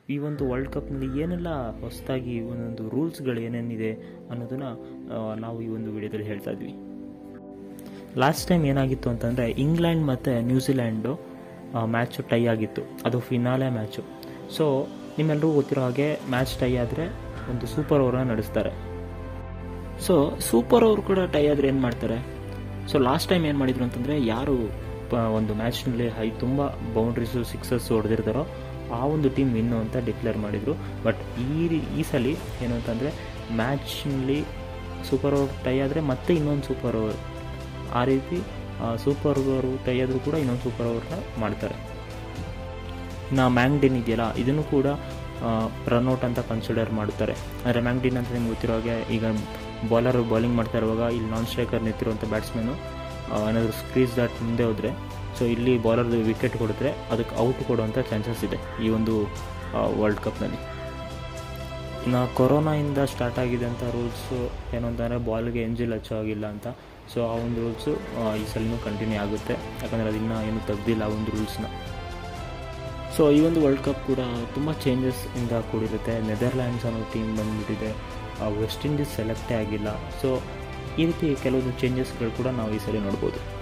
ಈ ಒಂದು ವರ್ಲ್ಡ್ ಕಪ್ನಲ್ಲಿ ಏನೆಲ್ಲ ಹೊಸದಾಗಿ ಒಂದೊಂದು ರೂಲ್ಸ್ಗಳು ಏನೇನಿದೆ ಅನ್ನೋದನ್ನು ನಾವು ಈ ಒಂದು ವಿಡಿಯೋದಲ್ಲಿ ಹೇಳ್ತಾ ಇದ್ವಿ ಲಾಸ್ಟ್ ಟೈಮ್ ಏನಾಗಿತ್ತು ಅಂತಂದರೆ ಇಂಗ್ಲೆಂಡ್ ಮತ್ತು ನ್ಯೂಜಿಲ್ಯಾಂಡು ಮ್ಯಾಚು ಟೈ ಆಗಿತ್ತು ಅದು ಫಿನಾಲೆ ಮ್ಯಾಚು ಸೊ ನಿಮ್ಮೆಲ್ಲರಿಗೂ ಗೊತ್ತಿರೋ ಹಾಗೆ ಮ್ಯಾಚ್ ಟೈ ಆದರೆ ಒಂದು ಸೂಪರ್ ಓವರ್ನ ನಡೆಸ್ತಾರೆ ಸೊ ಸೂಪರ್ ಓವರ್ ಕೂಡ ಟೈ ಆದರೆ ಏನು ಮಾಡ್ತಾರೆ ಸೊ ಲಾಸ್ಟ್ ಟೈಮ್ ಏನು ಮಾಡಿದ್ರು ಅಂತಂದರೆ ಯಾರು ಪ- ಒಂದು ಮ್ಯಾಚ್ನಲ್ಲಿ ಹೈ ತುಂಬ ಬೌಂಡ್ರೀಸು ಸಿಕ್ಸಸ್ ಹೊಡೆದಿರ್ತಾರೋ ಆ ಒಂದು ಟೀಮ್ ವಿನ್ನು ಅಂತ ಡಿಕ್ಲೇರ್ ಮಾಡಿದರು ಬಟ್ ಈ ರೀ- ಈ ಸಲ ಏನು ಅಂತಂದರೆ ಮ್ಯಾಚ್ನಲ್ಲಿ ಸೂಪರ್ ಓವರ್ ಟೈ ಆದರೆ ಮತ್ತೆ ಇನ್ನೊಂದು ಸೂಪರ್ ಓವರ್ ಆ ರೀತಿ ಸೂಪರ್ ಓವರ್ ಟೈ ಆದರೂ ಕೂಡ ಇನ್ನೊಂದು ಸೂಪರ್ ಓವರ್ನ ಮಾಡ್ತಾರೆ ಇನ್ನು ಮ್ಯಾಂಗ್ಡಿನ್ ಇದೆಯಲ್ಲ ಇದನ್ನು ಕೂಡ ರನ್ಔಟ್ ಅಂತ ಕನ್ಸಿಡರ್ ಮಾಡ್ತಾರೆ ಅಂದರೆ ಮ್ಯಾಂಗ್ಡಿನ್ ಅಂತ ನಿಮ್ಗೆ ಗೊತ್ತಿರೋ ಹಾಗೆ ಈಗ ಬಾಲರ್ ಬೌಲಿಂಗ್ ಮಾಡ್ತಾ ಇರುವಾಗ ಇಲ್ಲಿ ನಾನ್ ಸ್ಟ್ರೈಕರ್ ನಿಂತಿರುವಂಥ ಬ್ಯಾಟ್ಸ್ಮನ್ನು ಏನಾದರೂ ಸ್ಕ್ರೀಸ್ ದಾಟ್ ಮುಂದೆ ಹೋದರೆ ಸೊ ಇಲ್ಲಿ ಬಾಲರ್ದು ವಿಕೆಟ್ ಕೊಡಿದ್ರೆ ಅದಕ್ಕೆ ಔಟ್ ಕೊಡುವಂಥ ಚಾನ್ಸಸ್ ಇದೆ ಈ ಒಂದು ವರ್ಲ್ಡ್ ಕಪ್ನಲ್ಲಿ ಇನ್ನು ಕೊರೋನಾಯಿಂದ ಸ್ಟಾರ್ಟ್ ಆಗಿದೆ ಅಂತ ರೂಲ್ಸು ಏನು ಅಂತಂದರೆ ಬಾಲ್ಗೆ ಎಂಜಿಲ್ ಹಚ್ಚೋ ಆಗಿಲ್ಲ ಅಂತ ಸೊ ಆ ಒಂದು ರೂಲ್ಸು ಈ ಸಲನೂ ಕಂಟಿನ್ಯೂ ಆಗುತ್ತೆ ಯಾಕಂದರೆ ಅದನ್ನು ಏನು ತೆಗ್ದಿಲ್ಲ ಆ ಒಂದು ರೂಲ್ಸ್ನ ಸೊ ಈ ಒಂದು ವರ್ಲ್ಡ್ ಕಪ್ ಕೂಡ ತುಂಬ ಚೇಂಜಸ್ ಇಂದ ಕೂಡಿರುತ್ತೆ ನೆದರ್ಲ್ಯಾಂಡ್ಸ್ ಅನ್ನೋ ಟೀಮ್ ಬಂದ್ಬಿಟ್ಟಿದೆ ವೆಸ್ಟ್ ಇಂಡೀಸ್ ಸೆಲೆಕ್ಟೇ ಆಗಿಲ್ಲ ಸೊ ಈ ರೀತಿ ಕೆಲವೊಂದು ಚೇಂಜಸ್ಗಳು ಕೂಡ ನಾವು ಈ ಸಲ ನೋಡ್ಬೋದು